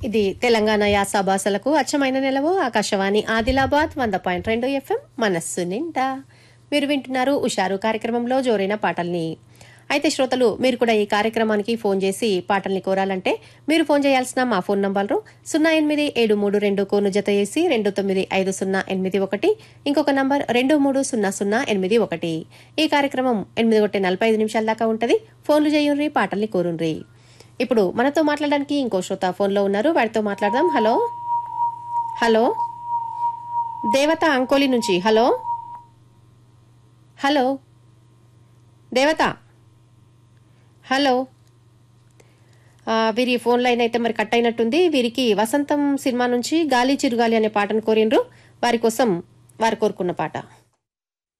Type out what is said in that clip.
ఇది తెలంగాణ యాస భాషలకు అచ్చమైన నిలవు ఆకాశవాణి ఆదిలాబాద్ వంద పాయింట్ రెండు ఎఫ్ఎం మనస్సు నిండా మీరు వింటున్నారు ఉషారు కార్యక్రమంలో జోరైన పాటల్ని అయితే శ్రోతలు మీరు కూడా ఈ కార్యక్రమానికి ఫోన్ చేసి పాటల్ని కోరాలంటే మీరు ఫోన్ చేయాల్సిన మా ఫోన్ నంబర్లు సున్నా ఎనిమిది ఏడు మూడు రెండు కోను జత చేసి రెండు తొమ్మిది ఐదు సున్నా ఎనిమిది ఒకటి ఇంకొక నంబర్ రెండు మూడు సున్నా సున్నా ఎనిమిది ఒకటి ఈ కార్యక్రమం ఎనిమిది ఒకటి నలభై ఐదు నిమిషాల దాకా ఉంటది ఫోన్లు చేయుండ్రి పాటల్ని కోరుండ్రి ఇప్పుడు మనతో మాట్లాడడానికి ఇంకో శ్రోత ఫోన్లో ఉన్నారు వాడితో మాట్లాడదాం హలో హలో దేవత అంకోలి నుంచి హలో హలో దేవత హలో ఆ, వీరి ఫోన్ లైన్ అయితే మరి కట్ అయినట్టుంది వీరికి వసంతం సినిమా నుంచి గాలి చిరుగాలి అనే పాటను కోరిండ్రు వారి కోసం వారు కోరుకున్న పాట